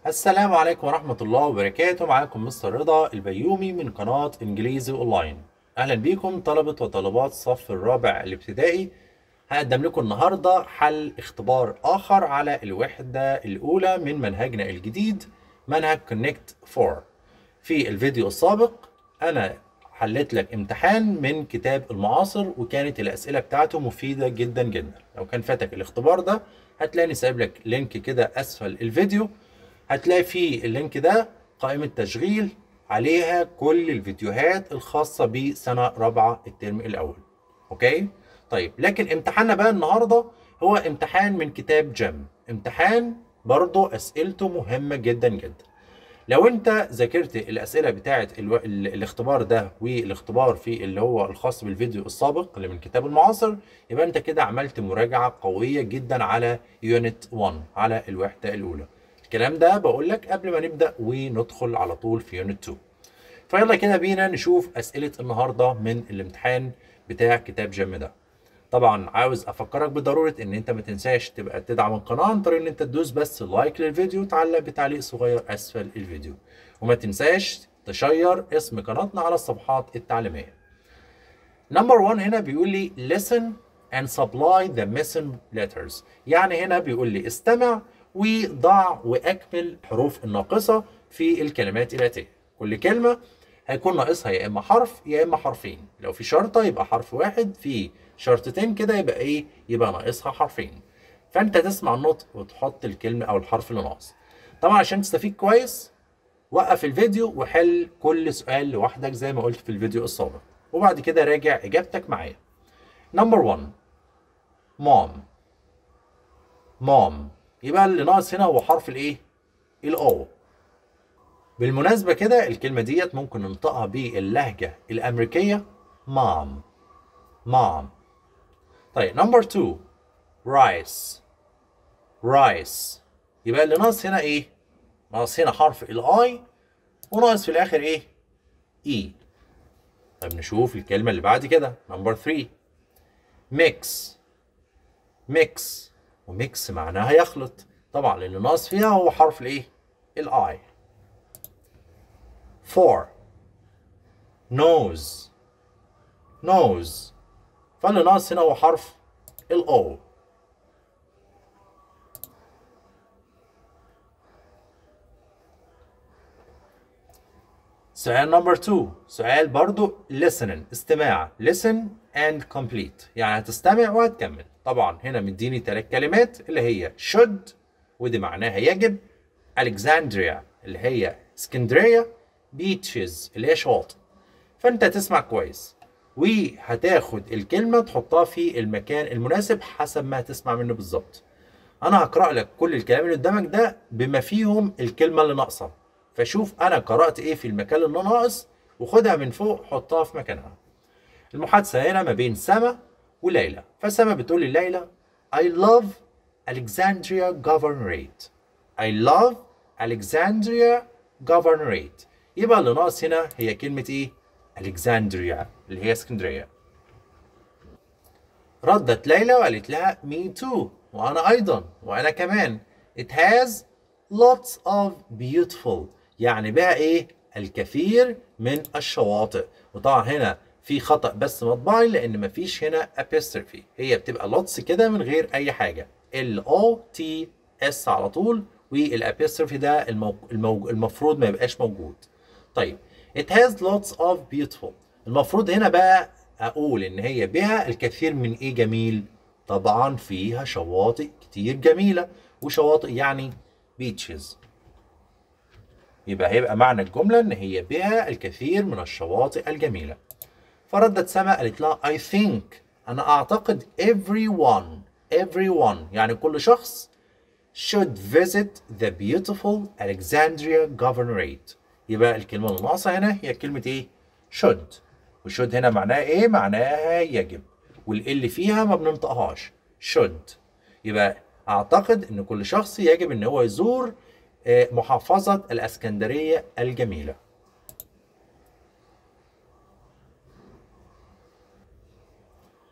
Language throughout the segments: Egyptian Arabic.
السلام عليكم ورحمة الله وبركاته معاكم مستر رضا البيومي من قناة إنجليزي أونلاين أهلا بيكم طلبة وطالبات الصف الرابع الابتدائي هقدم لكم النهاردة حل اختبار آخر على الوحدة الأولى من منهجنا الجديد منهج كونكت 4 في الفيديو السابق أنا حليت لك امتحان من كتاب المعاصر وكانت الأسئلة بتاعته مفيدة جدا جدا لو كان فاتك الاختبار ده هتلاقيني سايب لك لينك كده أسفل الفيديو هتلاقي في اللينك ده قائمة تشغيل عليها كل الفيديوهات الخاصة بسنة رابعة الترم الأول أوكي؟ طيب لكن امتحاننا بقى النهاردة هو امتحان من كتاب جيم امتحان برضه أسئلته مهمة جدا جدا لو انت ذاكرت الاسئله بتاعه الو... ال... الاختبار ده والاختبار في اللي هو الخاص بالفيديو السابق اللي من كتاب المعاصر يبقى انت كده عملت مراجعه قويه جدا على يونت 1 على الوحده الاولى الكلام ده بقول لك قبل ما نبدا وندخل على طول في يونت 2 فيلا كده بينا نشوف اسئله النهارده من الامتحان بتاع كتاب جيم ده طبعا عاوز افكرك بضروره ان انت ما تنساش تبقى تدعم القناه عن طريق ان انت تدوس بس لايك للفيديو وتعلق بتعليق صغير اسفل الفيديو وما تنساش تشير اسم قناتنا على الصفحات التعليميه نمبر 1 هنا بيقول لي listen and supply the missing letters يعني هنا بيقول لي استمع وضع واكمل الحروف الناقصه في الكلمات الاتيه كل كلمه هيكون ناقصها يا اما حرف يا اما حرفين لو في شرطه يبقى حرف واحد في شرطتين كده يبقى ايه يبقى ناقصها حرفين فانت تسمع النطق وتحط الكلمه او الحرف اللي ناقص طبعا عشان تستفيد كويس وقف الفيديو وحل كل سؤال لوحدك زي ما قلت في الفيديو السابق وبعد كده راجع اجابتك معايا نمبر 1 مام مام يبقى اللي ناقص هنا هو حرف الايه الاو بالمناسبة كده الكلمة ديت ممكن ننطقها باللهجة الأمريكية مام مام طيب نمبر 2 رايس رايس يبقى اللي ناقص هنا ايه؟ ناقص هنا حرف الاي وناقص في الاخر ايه؟ اي طب نشوف الكلمة اللي بعد كده نمبر 3 ميكس ميكس وميكس معناها يخلط طبعا اللي ناقص فيها هو حرف الايه؟ الاي 4 nose nose فاللي ناقص هنا هو حرف الاو سؤال نمبر 2 سؤال برضو listening استماع listen and complete يعني هتستمع وهتكمل طبعا هنا مديني ثلاث كلمات اللي هي should ودي معناها يجب Alexandria اللي هي اسكندريه بيتشز اللي هي شواطئ فانت تسمع كويس وهتاخد الكلمة تحطها في المكان المناسب حسب ما هتسمع منه بالظبط انا هقرأ لك كل الكلام اللي قدامك ده بما فيهم الكلمة اللي ناقصة فشوف انا قرأت ايه في المكان اللي ناقص وخدها من فوق حطها في مكانها المحادثة هنا ما بين سما وليلى فسما بتقول لليلى I love Alexandria Governorate I love Alexandria Governorate يبقى اللي ناقص هنا هي كلمة إيه؟ ألكسندريا اللي هي اسكندرية. ردت ليلى وقالت لها me too وأنا أيضا وأنا كمان. It has lots of beautiful يعني بها إيه؟ الكثير من الشواطئ. وطبعا هنا في خطأ بس مطبعي لأن مفيش هنا apostrophe هي بتبقى lots كده من غير أي حاجة. L O T S على طول والابيستروفي ده المو... المو... المفروض ما يبقاش موجود. طيب it has lots of beautiful المفروض هنا بقى اقول ان هي بها الكثير من ايه جميل طبعا فيها شواطئ كتير جميله وشواطئ يعني beaches يبقى هيبقى معنى الجمله ان هي بها الكثير من الشواطئ الجميله فردت سما قالت لها I think انا اعتقد everyone everyone يعني كل شخص should visit the beautiful Alexandria Governorate يبقى الكلمة الناقصة هنا هي كلمة إيه؟ should وشود هنا معناها إيه؟ معناها يجب واللي فيها ما بننطقهاش should يبقى أعتقد إن كل شخص يجب إن هو يزور محافظة الإسكندرية الجميلة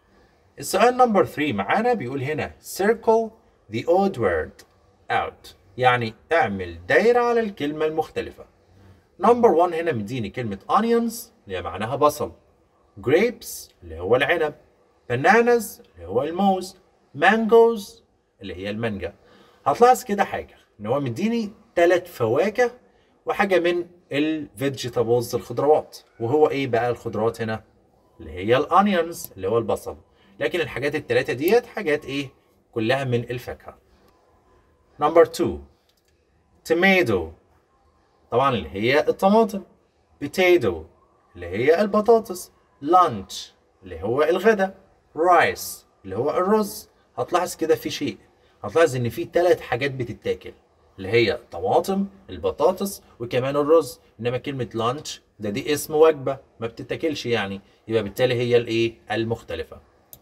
السؤال نمبر 3 معانا بيقول هنا circle the odd word out يعني اعمل دايرة على الكلمة المختلفة نمبر 1 هنا مديني كلمة onions اللي هي معناها بصل grapes اللي هو العنب bananas اللي هو الموز mangoes اللي هي المانجا هتلاحظ كده حاجة ان هو مديني ثلاث فواكه وحاجة من الفيجيتابلز الخضروات وهو ايه بقى الخضروات هنا اللي هي الانيونز اللي هو البصل لكن الحاجات الثلاثة ديت حاجات ايه كلها من الفاكهة نمبر 2 tomato طبعا اللي هي الطماطم potato اللي هي البطاطس lunch اللي هو الغداء rice اللي هو الرز هتلاحظ كده في شيء هتلاحظ ان في ثلاث حاجات بتتاكل اللي هي الطماطم البطاطس وكمان الرز انما كلمه لانش ده دي اسم وجبه ما بتتاكلش يعني يبقى بالتالي هي الايه المختلفه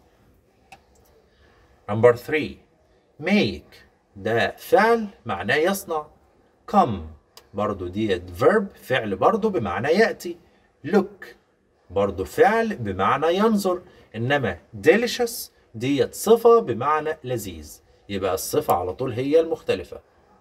نمبر 3 make ده فعل معناه يصنع come برضو ديت verb فعل برضو بمعنى يأتي look برضو فعل بمعنى ينظر إنما delicious ديت صفة بمعنى لذيذ يبقى الصفة على طول هي المختلفة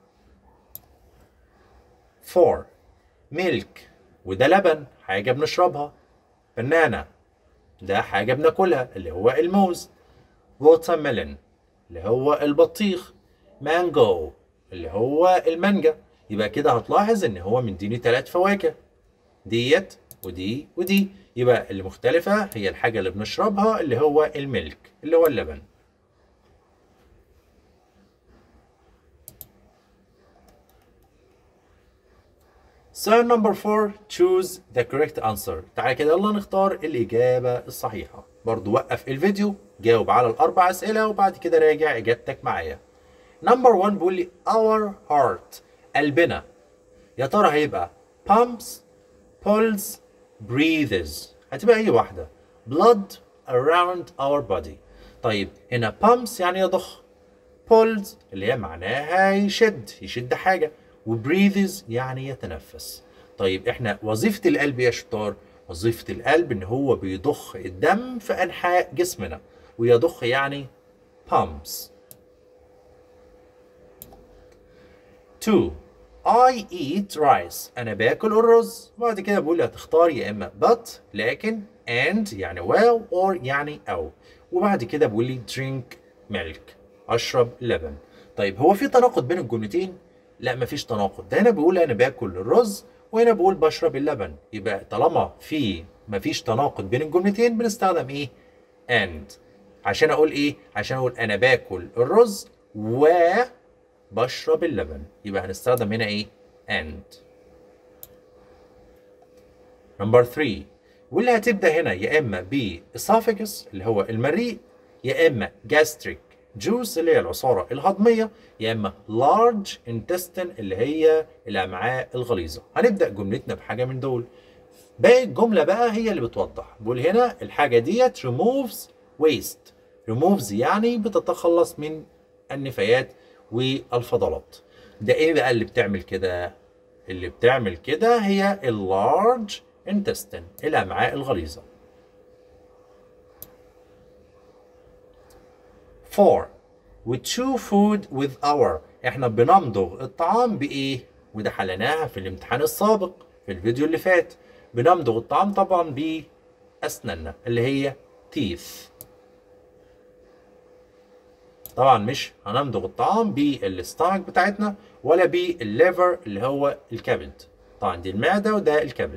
4 milk وده لبن حاجة بنشربها بنانا ده حاجة بناكلها اللي هو الموز watermelon اللي هو البطيخ مانجو اللي هو المانجا يبقى كده هتلاحظ ان هو مديني ثلاث فواكه ديت ودي ودي يبقى اللي مختلفة هي الحاجة اللي بنشربها اللي هو الملك اللي هو اللبن سؤال نمبر 4 choose the correct answer تعالى كده يلا نختار الإجابة الصحيحة برضو وقف الفيديو جاوب على الأربع أسئلة وبعد كده راجع إجابتك معايا نمبر 1 بيقول لي our heart قلبنا يا ترى هيبقى pumps pulls breathes هتبقى أي واحدة blood around our body طيب هنا pumps يعني يضخ pulls اللي هي معناها يشد يشد حاجة وبريذز يعني يتنفس طيب احنا وظيفة القلب يا شطار وظيفة القلب ان هو بيضخ الدم في انحاء جسمنا ويضخ يعني pumps 2 I eat rice أنا باكل الرز وبعد كده بقول هتختار يا إما but لكن and يعني well or يعني أو وبعد كده بقول لي drink milk أشرب لبن طيب هو في تناقض بين الجملتين؟ لا مفيش تناقض ده هنا بقول أنا باكل الرز وهنا بقول بشرب اللبن يبقى طالما في مفيش تناقض بين الجملتين بنستخدم إيه؟ and عشان أقول إيه؟ عشان أقول أنا باكل الرز و بشرب اللبن يبقى هنستخدم هنا ايه and نمبر 3 واللي هتبدا هنا يا اما ب esophagus اللي هو المريء يا اما gastric juice اللي هي العصاره الهضميه يا اما large intestine اللي هي الامعاء الغليظه هنبدا جملتنا بحاجه من دول باقي الجمله بقى هي اللي بتوضح بقول هنا الحاجه ديت removes waste removes يعني بتتخلص من النفايات والفضلات ده ايه بقى اللي بتعمل كده اللي بتعمل كده هي اللارج intestine الامعاء الغليظه 4 we chew food with our احنا بنمضغ الطعام بايه وده حليناها في الامتحان السابق في الفيديو اللي فات بنمضغ الطعام طبعا باسناننا اللي هي teeth طبعا مش هنمضغ الطعام بالستامك بتاعتنا ولا بالليفر اللي هو الكبد طبعا دي المعده وده الكبد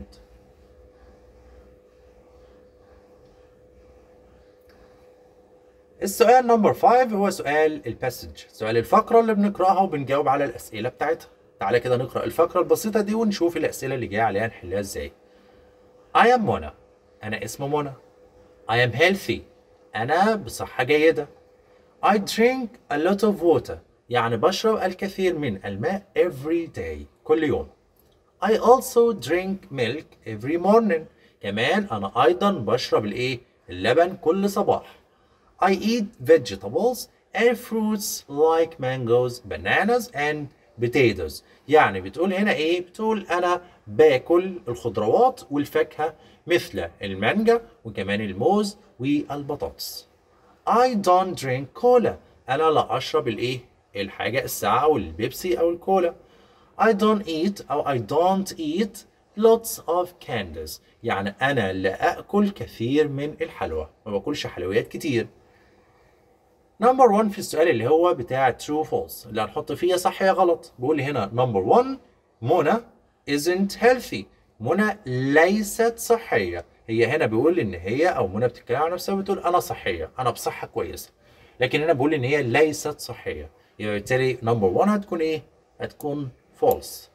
السؤال نمبر 5 هو سؤال الباسج سؤال الفقرة اللي بنقراها وبنجاوب على الأسئلة بتاعتها تعالى كده نقرأ الفقرة البسيطة دي ونشوف الأسئلة اللي جاية عليها نحلها ازاي I am منى أنا اسمي منى I am healthy أنا بصحة جيدة I drink a lot of water يعني بشرب الكثير من الماء every day كل يوم I also drink milk every morning كمان أنا أيضا بشرب الإيه؟ اللبن كل صباح I eat vegetables and fruits like mangoes, bananas and potatoes يعني بتقول هنا إيه؟ بتقول أنا باكل الخضروات والفاكهة مثل المانجا وكمان الموز والبطاطس I don't drink cola أنا لا أشرب الإيه؟ الحاجة الساقعة أو البيبسي أو الكولا I don't eat أو I don't eat lots of candies يعني أنا لا أكل كثير من الحلوى ما باكلش حلويات كتير نمبر 1 في السؤال اللي هو بتاع true false اللي هنحط فيها صح يا غلط بيقول لي هنا نمبر 1 منى isn't healthy منى ليست صحية هي هنا بيقول لي ان هي او منى بتتكلم عن نفسها بتقول انا صحية انا بصحة كويسة لكن هنا بيقول لي ان هي ليست صحية يبقى بالتالي نمبر 1 هتكون ايه هتكون false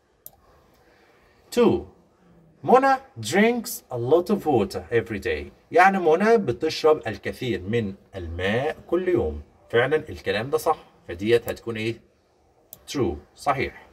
2 منى drinks a lot of water every day يعني منى بتشرب الكثير من الماء كل يوم فعلا الكلام ده صح فديت هتكون ايه true صحيح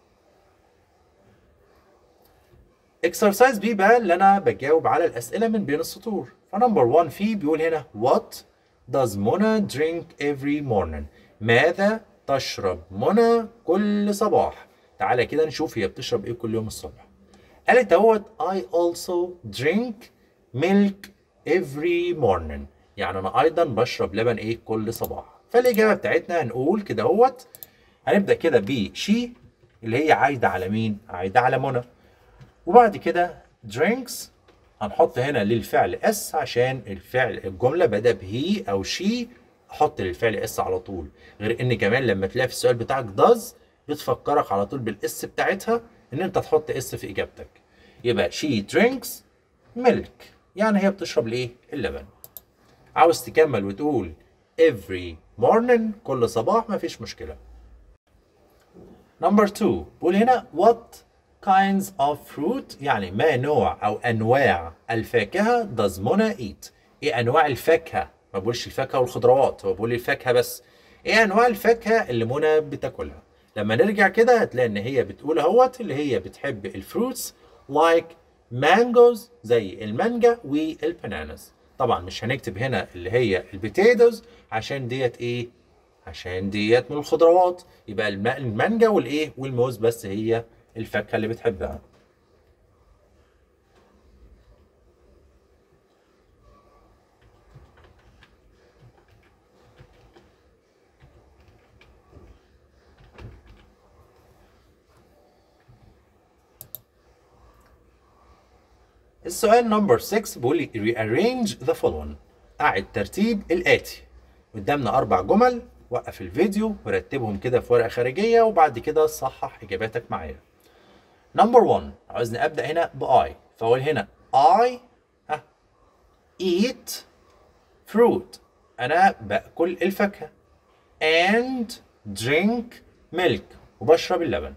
exercise بي بقى اللي انا بجاوب على الاسئله من بين السطور فنمبر 1 فيه بيقول هنا what does منى drink every morning ماذا تشرب منى كل صباح تعالى كده نشوف هي بتشرب ايه كل يوم الصبح قالت اهوت I also drink milk every morning يعني انا ايضا بشرب لبن ايه كل صباح فالاجابه بتاعتنا هنقول كده اهوت هنبدا كده بشي اللي هي عايده على مين عايده على منى وبعد كده drinks هنحط هنا للفعل اس عشان الفعل الجمله بدا بهي او شي احط للفعل اس على طول غير ان كمان لما تلاقي في السؤال بتاعك does بتفكرك على طول بالاس بتاعتها ان انت تحط اس في اجابتك يبقى she drinks milk يعني هي بتشرب الايه اللبن عاوز تكمل وتقول every morning كل صباح مفيش مشكله نمبر 2 بقول هنا what kinds of fruit يعني ما نوع او انواع الفاكهه does منى eat ايه انواع الفاكهه ما بقولش الفاكهه والخضروات هو بيقول الفاكهه بس ايه انواع الفاكهه اللي منى بتاكلها لما نرجع كده هتلاقي ان هي بتقول اهوت اللي هي بتحب الفروتس لايك مانجوز زي المانجا والبناناس طبعا مش هنكتب هنا اللي هي البوتيتوز عشان ديت ايه عشان ديت من الخضروات يبقى الم- المانجا والايه والموز بس هي الفاكهه اللي بتحبها السؤال نمبر 6 بيقول لي rearrange the following أعد ترتيب الآتي قدامنا أربع جمل وقف الفيديو ورتبهم كده في ورقة خارجية وبعد كده صحح إجاباتك معايا نمبر 1 عاوزني أبدأ هنا بآي فأقول هنا I ها eat fruit أنا بأكل الفاكهة and drink milk وبشرب اللبن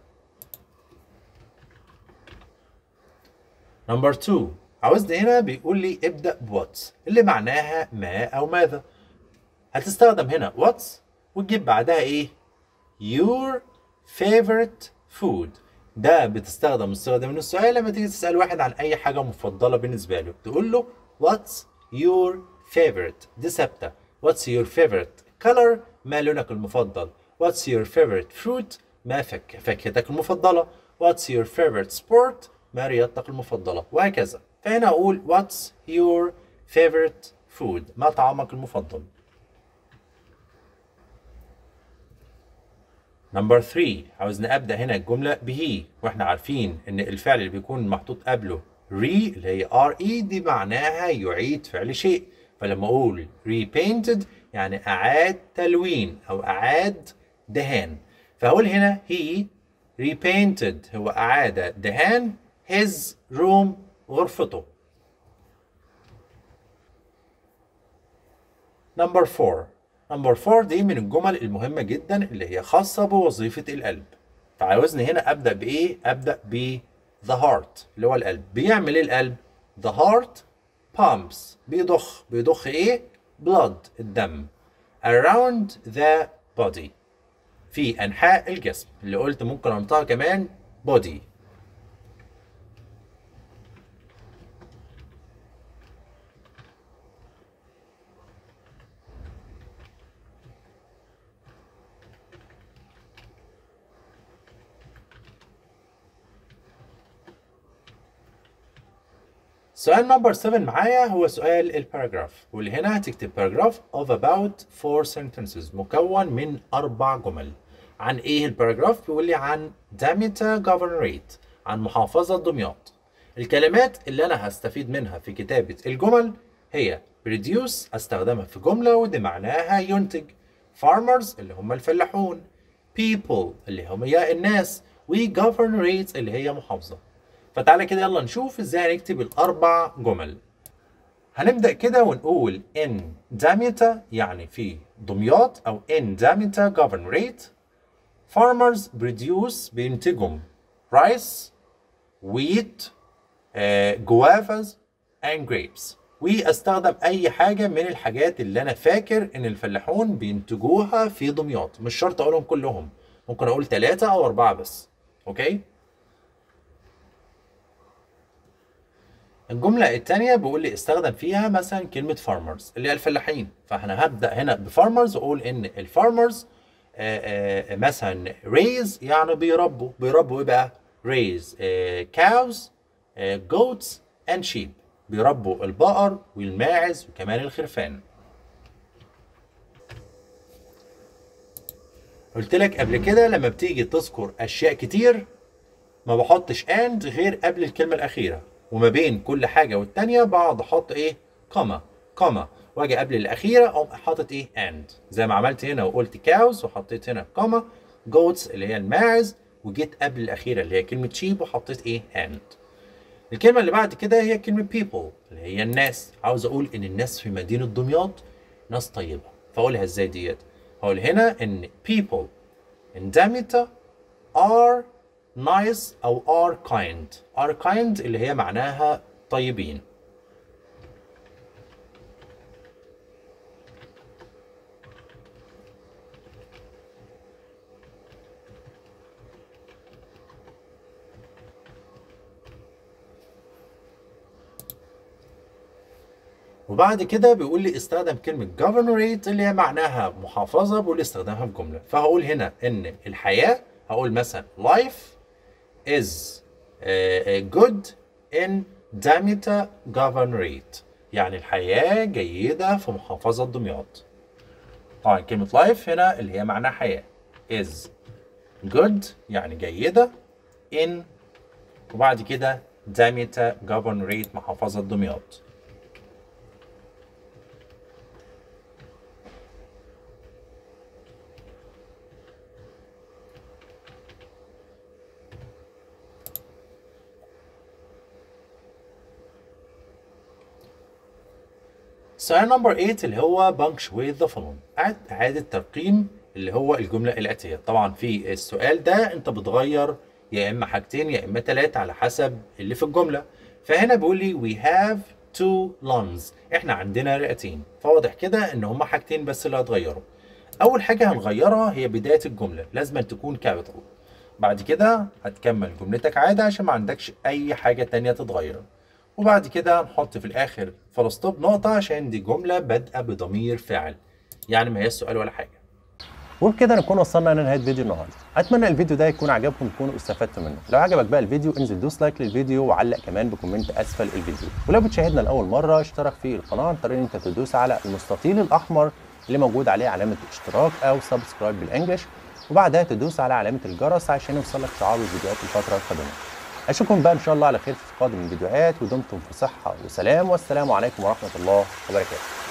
نمبر 2 عاوزني هنا بيقول لي ابدأ بواتس اللي معناها ما أو ماذا هتستخدم هنا واتس وتجيب بعدها إيه your favorite food ده بتستخدم الصيغة دي من السؤال لما تيجي تسأل واحد عن أي حاجة مفضلة بالنسبة له تقول له what's your favorite دي ثابتة what's your favorite color ما لونك المفضل what's your favorite fruit ما فك فاكهتك المفضلة what's your favorite sport ما رياضتك المفضلة وهكذا فهنا أقول what's your favorite food ما طعامك المفضل نمبر 3 عاوزنا ابدا هنا الجمله بهي واحنا عارفين ان الفعل اللي بيكون محطوط قبله ري اللي هي ار اي دي معناها يعيد فعل شيء فلما اقول repainted يعني اعاد تلوين او اعاد دهان فهقول هنا he repainted هو اعاد دهان his room غرفته نمبر 4 نمبر 4 دي من الجمل المهمة جدا اللي هي خاصة بوظيفة القلب فعاوزني هنا أبدأ بإيه؟ أبدأ ب the heart اللي هو القلب بيعمل إيه القلب؟ the heart pumps بيضخ بيضخ إيه؟ blood الدم around the body في أنحاء الجسم اللي قلت ممكن أنطقها كمان body سؤال نمبر 7 معايا هو سؤال الباراجراف واللي هنا هتكتب باراجراف of about four sentences مكون من أربع جمل عن إيه الباراجراف؟ بيقول لي عن داميتا governorate عن محافظة دمياط الكلمات اللي أنا هستفيد منها في كتابة الجمل هي reduce استخدمها في جملة ودي معناها ينتج farmers اللي هم الفلاحون people اللي هم هي الناس و governorate اللي هي محافظة فتعالى كده يلا نشوف ازاي هنكتب الاربع جمل هنبدا كده ونقول in داميتا يعني في دمياط او in داميتا governorate farmers produce بينتجوا rice wheat uh, guavas and grapes واستخدم اي حاجه من الحاجات اللي انا فاكر ان الفلاحون بينتجوها في دمياط مش شرط اقولهم كلهم ممكن اقول ثلاثه او اربعه بس اوكي الجملة التانية بيقول لي استخدم فيها مثلا كلمة farmers اللي هي الفلاحين فاحنا هبدأ هنا بفارمرز واقول ان الفارمرز مثلا raise يعني بيربوا بيربوا ايه بقى؟ raise آه cows آه goats and sheep بيربوا البقر والماعز وكمان الخرفان قلت لك قبل كده لما بتيجي تذكر اشياء كتير ما بحطش and غير قبل الكلمة الأخيرة وما بين كل حاجة والتانية بقعد أحط إيه؟ كوما كوما وأجي قبل الأخيرة أقوم حاطط إيه؟ and زي ما عملت هنا وقلت cows وحطيت هنا كوما goats اللي هي الماعز وجيت قبل الأخيرة اللي هي كلمة sheep وحطيت إيه؟ and الكلمة اللي بعد كده هي كلمة people اللي هي الناس عاوز أقول إن الناس في مدينة دمياط ناس طيبة فأقولها إزاي ديت؟ هقول هنا إن people in Demeter are nice أو are kind are kind اللي هي معناها طيبين وبعد كده بيقول لي استخدم كلمة governorate اللي هي معناها محافظة بيقول لي استخدمها في جملة فهقول هنا إن الحياة هقول مثلا life is uh, good in Demeter governorate يعني الحياة جيدة في محافظة دمياط طبعا كلمة life هنا اللي هي معناها حياة is good يعني جيدة in وبعد كده Demeter governorate محافظة دمياط سؤال نمبر 8 اللي هو punctuate the following إعادة ترقيم اللي هو الجملة الآتية طبعا في السؤال ده أنت بتغير يا إما حاجتين يا إما ثلاثة على حسب اللي في الجملة فهنا بيقول لي we have two lungs إحنا عندنا رئتين فواضح كده إن هما حاجتين بس اللي هتغيروا أول حاجة هنغيرها هي بداية الجملة لازم تكون كابيتال بعد كده هتكمل جملتك عادي عشان ما عندكش أي حاجة تانية تتغير وبعد كده نحط في الاخر فلسطوب نقطة عشان دي جملة بادئة بضمير فاعل يعني ما هي السؤال ولا حاجة وبكده نكون وصلنا لنهايه فيديو النهارده اتمنى الفيديو ده يكون عجبكم تكونوا استفدتوا منه لو عجبك بقى الفيديو انزل دوس لايك للفيديو وعلق كمان بكومنت اسفل الفيديو ولو بتشاهدنا لاول مره اشترك في القناه عن طريق ان انت تدوس على المستطيل الاحمر اللي موجود عليه علامه اشتراك او سبسكرايب بالانجلش وبعدها تدوس على علامه الجرس عشان يوصلك شعار الفيديوهات الفتره القادمه اشوفكم بقى ان شاء الله على خير في قادم الفيديوهات ودمتم في صحه وسلام والسلام عليكم ورحمه الله وبركاته